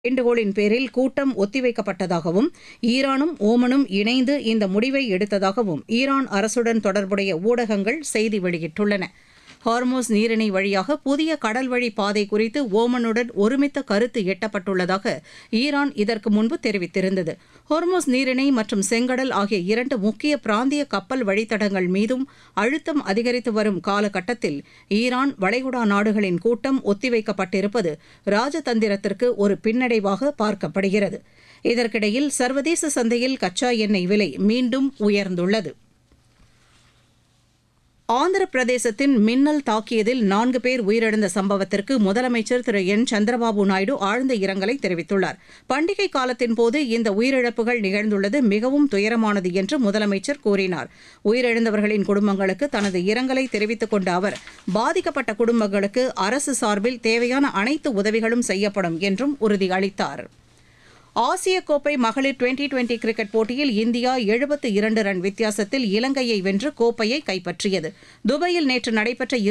வேண்டுகோளின் பேரில் கூட்டம் ஒத்திவைக்கப்பட்டதாகவும் ஈரானும் ஓமனும் இணைந்து இந்த முடிவை எடுத்ததாகவும் ஈரான் அரசுடன் தொடர்புடைய ஊடகங்கள் செய்தி வெளியிட்டுள்ளன ஹார்மோஸ் நீரிணை வழியாக புதிய கடல்வழி பாதை குறித்து ஓமனுடன் ஒருமித்த கருத்து எட்டப்பட்டுள்ளதாக ஈரான் இதற்கு முன்பு தெரிவித்திருந்தது ஹார்மோஸ் நீரிணை மற்றும் செங்கடல் ஆகிய இரண்டு முக்கிய பிராந்திய கப்பல் வழித்தடங்கள் மீதும் அழுத்தம் அதிகரித்து வரும் காலகட்டத்தில் ஈரான் வளைகுடா நாடுகளின் கூட்டம் ஒத்திவைக்கப்பட்டிருப்பது ராஜதந்திரத்திற்கு ஒரு பின்னடைவாக பார்க்கப்படுகிறது இதற்கிடையில் சர்வதேச சந்தையில் கச்சா எண்ணெய் விலை மீண்டும் உயர்ந்துள்ளது ஆந்திர பிரதேசத்தின் மின்னல் தாக்கியதில் நான்கு பேர் உயிரிழந்த சம்பவத்திற்கு முதலமைச்சர் திரு என் சந்திரபாபு நாயுடு ஆழ்ந்த இரங்கலை தெரிவித்துள்ளார் பண்டிகை காலத்தின் போது இந்த உயிரிழப்புகள் நிகழ்ந்துள்ளது மிகவும் துயரமானது என்று முதலமைச்சர் கூறினார் உயிரிழந்தவர்களின் குடும்பங்களுக்கு தனது இரங்கலை தெரிவித்துக் கொண்ட அவர் பாதிக்கப்பட்ட குடும்பங்களுக்கு அரசு சார்பில் தேவையான அனைத்து உதவிகளும் செய்யப்படும் என்றும் உறுதியளித்தார் ஆசிய கோப்பை மகளிர் டுவெண்டி டுவெண்டி கிரிக்கெட் போட்டியில் இந்தியா எழுபத்து இரண்டு ரன் வித்தியாசத்தில் இலங்கையை வென்று கோப்பையை கைப்பற்றியது துபாயில் நேற்று நடைபெற்ற